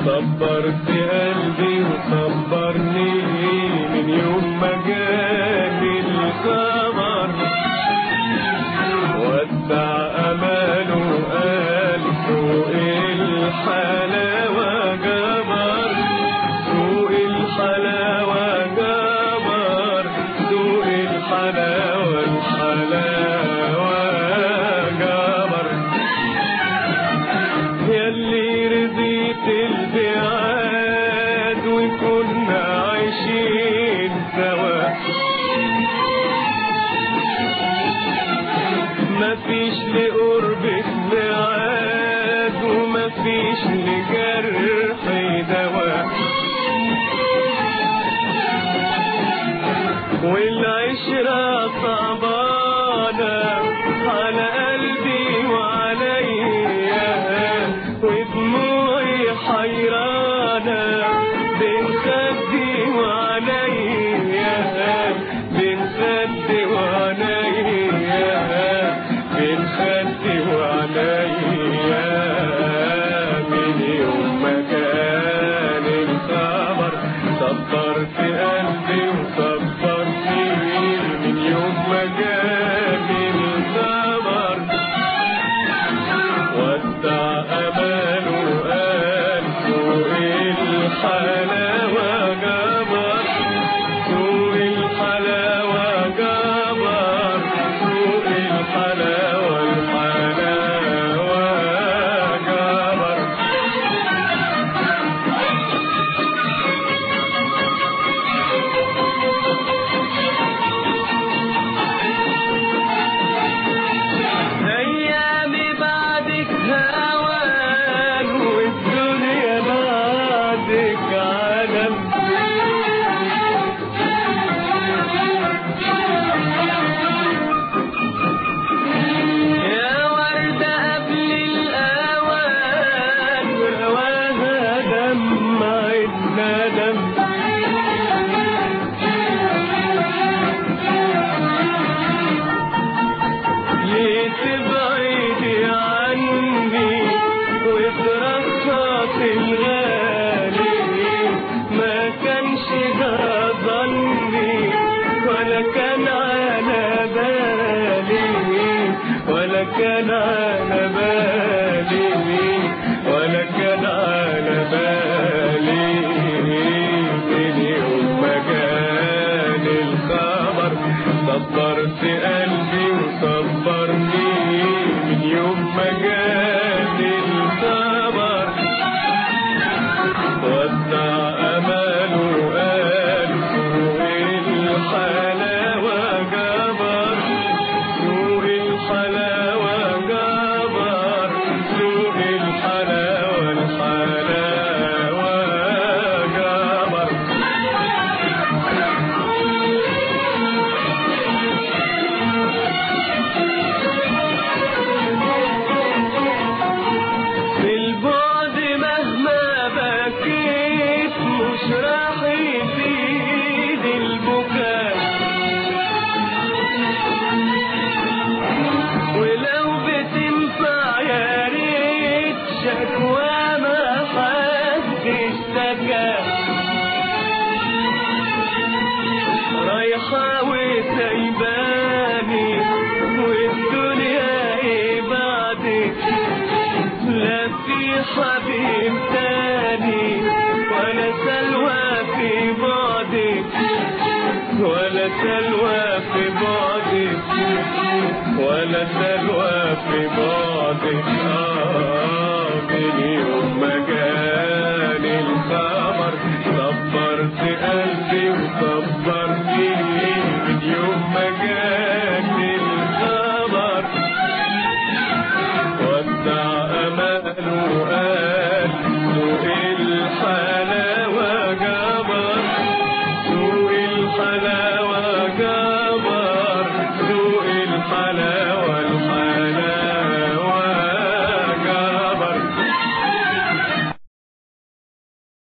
صبرت قلبي وصبرني من يوم ما جاني الخبر ودع اماله قال سوق الحلاوه جبر سوق الحلاوه جبر سوق الحلاوه الحلاوه جبر ياللي رضيت البعاد وكنا عايشين سوا مفيش لقربك ميعاد ومفيش لجرح دواء والعشرة صعبانة على قلبي وعليا ودموعي حيرانة بين خدي وعليا بين خدي وعليا بين خدي وعليا من يوم ما كان الخبر صبرت قلبي وصبرتني من يوم ما جاني الخبر ودع اماله قال سوق الحلاوه جبر سوق الحلاوه جبر سوق الحلاوه الحلاوه جبر ايامي بعدك هوان والدنيا بعدك عالم يا وردة قبل الأوان ورواها دمع الندم ليه تبعدي عني وترخص الغالي ما كانش ده ظني ولا كان على بالي ولا كان على بالي ولا كان على بالي من يوم ما جاني الخبر صبرت قلبي وصبرني من يوم ما جاني الخبر ودع اماله قال سوق الحلاوه جبر سوق الحلاوه جبر سوق الحلاوه الحلاوه جبر في البعد مهما بكيت مش راح يزيد البكاء ولو بتنفع يا ريت شكوى ما حد اشتكى رايحة وسايباني والدنيا ايه بعدك لا في حبيب تاني ولا سلوى في بعدك ولا سلوى في بعدك ولا سلوى في بعدك آه من يوم ما جاني